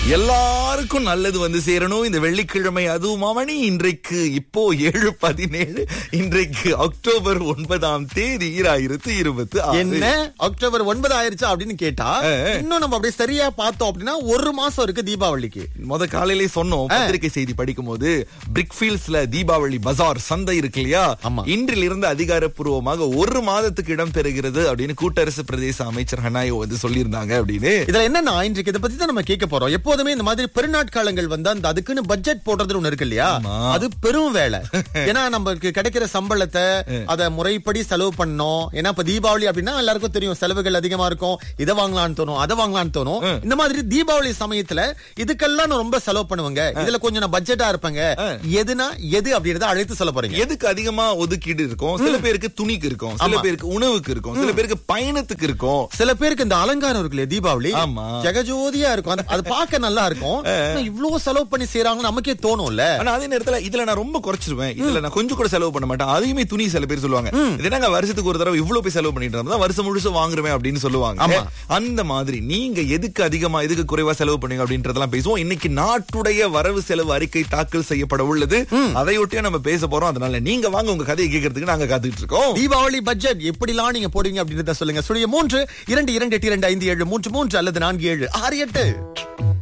எல்லாருக்கும் நல்லது வந்து சேரணும் இந்த வெள்ளிக்கிழமை அதுவும் மணி இன்றைக்கு இப்போ ஏழு பதினேழு இன்றைக்கு அக்டோபர் ஒன்பதாம் தேதி ஈராயிரத்து இருபத்தி ஆறு. என்ன அக்டோபர் ஒன்பது ஆயிருச்சா அப்படின்னு கேட்டா இன்னும் நம்ம அப்படியே சரியா பார்த்தோம் அப்படின்னா ஒரு மாசம் இருக்கு தீபாவளிக்கு முத காலையிலே சொன்னோம் பத்திரிகை செய்தி படிக்கும் போது பிரிக்ஃபீல்ட்ஸ்ல தீபாவளி பஜார் சந்தை இருக்கு இல்லையா ஆமா. இன்றிலிருந்து அதிகாரப்பூர்வமாக ஒரு மாதத்துக்கு இடம் பெறுகிறது அப்படின்னு கூட்டரசு பிரதேச அமைச்சர் ஹனாயோ வந்து சொல்லியிருந்தாங்க அப்படின்னு இதுல என்னன்னா இன்றைக்கு இதை பத்தி தான் நம்ம கேட்க போறோம் எப்போதுமே இந்த மாதிரி பெருநாட்காலங்கள் வந்தா அந்த அதுக்குன்னு பட்ஜெட் போடுறதுன்னு ஒண்ணு இருக்கு இல்லையா ஆமா. அது பெரும் வேலை ஏன்னா நமக்கு கிடைக்கிற சம்பளத்தை அத முறைப்படி செலவு பண்ணணும் ஏன்னா இப்ப தீபாவளி அப்படின்னா எல்லாருக்கும் தெரியும் செலவுகள் அதிகமா இருக்கும் இதை வாங்கலாம்னு தோணும் அதை வாங்கலாம்னு தோணும் இந்த மாதிரி தீபாவளி சமயத்துல இதுக்கெல்லாம் நான் ரொம்ப செலவு பண்ணுவேங்க இதுல கொஞ்சம் நான் பட்ஜெட்டா இருப்பேங்க எதுனா எது அப்படின்றத அழைத்து சொல்ல போறீங்க எதுக்கு அதிகமா ஒதுக்கீடு இருக்கும் சில பேருக்கு துணிக்கு இருக்கும் சில ஆமா. பேருக்கு உணவுக்கு இருக்கும் சில பேருக்கு பயணத்துக்கு இருக்கும் சில பேருக்கு இந்த அலங்காரம் இருக்கு இல்லையா தீபாவளி ஆமா. ஜெகஜோதியா இருக்கும் அது- அது பார்க்க நல்லா இருக்கும் ஆனா இவ்வளவு செலவு பண்ணி செய்யறாங்கன்னு நமக்கே தோணும்ல ஆனா அதே நேரத்துல இதுல நான் ரொம்ப குறைச்சிருவேன் இதுல நான் கொஞ்சம் கூட செலவு பண்ண மாட்டேன் அதையுமே துணி சில பேர் சொல்லுவாங்க இது என்னங்க வருஷத்துக்கு ஒரு தடவை இவ்வளவு போய் செலவு பண்ணிட்டு இருந்தா வருஷம் முழுசும் வாங்குறேன் அப்படின்னு சொல்லுவாங்க ஆமா. அந்த மாதிரி நீங்க எதுக்கு அதிகமா எதுக்கு குறைவா செலவு பண்ணுங்க அப்படின்றதெல்லாம் பேசுவோம் இன்னைக்கு நாட்டுடைய வரவு செலவு அறிக்கை தாக்கல் செய்யப்பட உள்ளது அதையொட்டியே நம்ம பேச போறோம் அதனால நீங்க வாங்க உங்க கதையை கேட்கறதுக்கு நாங்க காத்துட்டு இருக்கோம் தீபாவளி பட்ஜெட் எப்படிலாம் நீங்க போடுவீங்க அப்படின்றத சொல்லுங்க சுழிய மூன்று இரண்டு இரண்டு எட்டு இரண்டு ஐந்து ஏழு மூன்று மூன்று அல்லது நான்கு ஏழு ஆறு எட்டு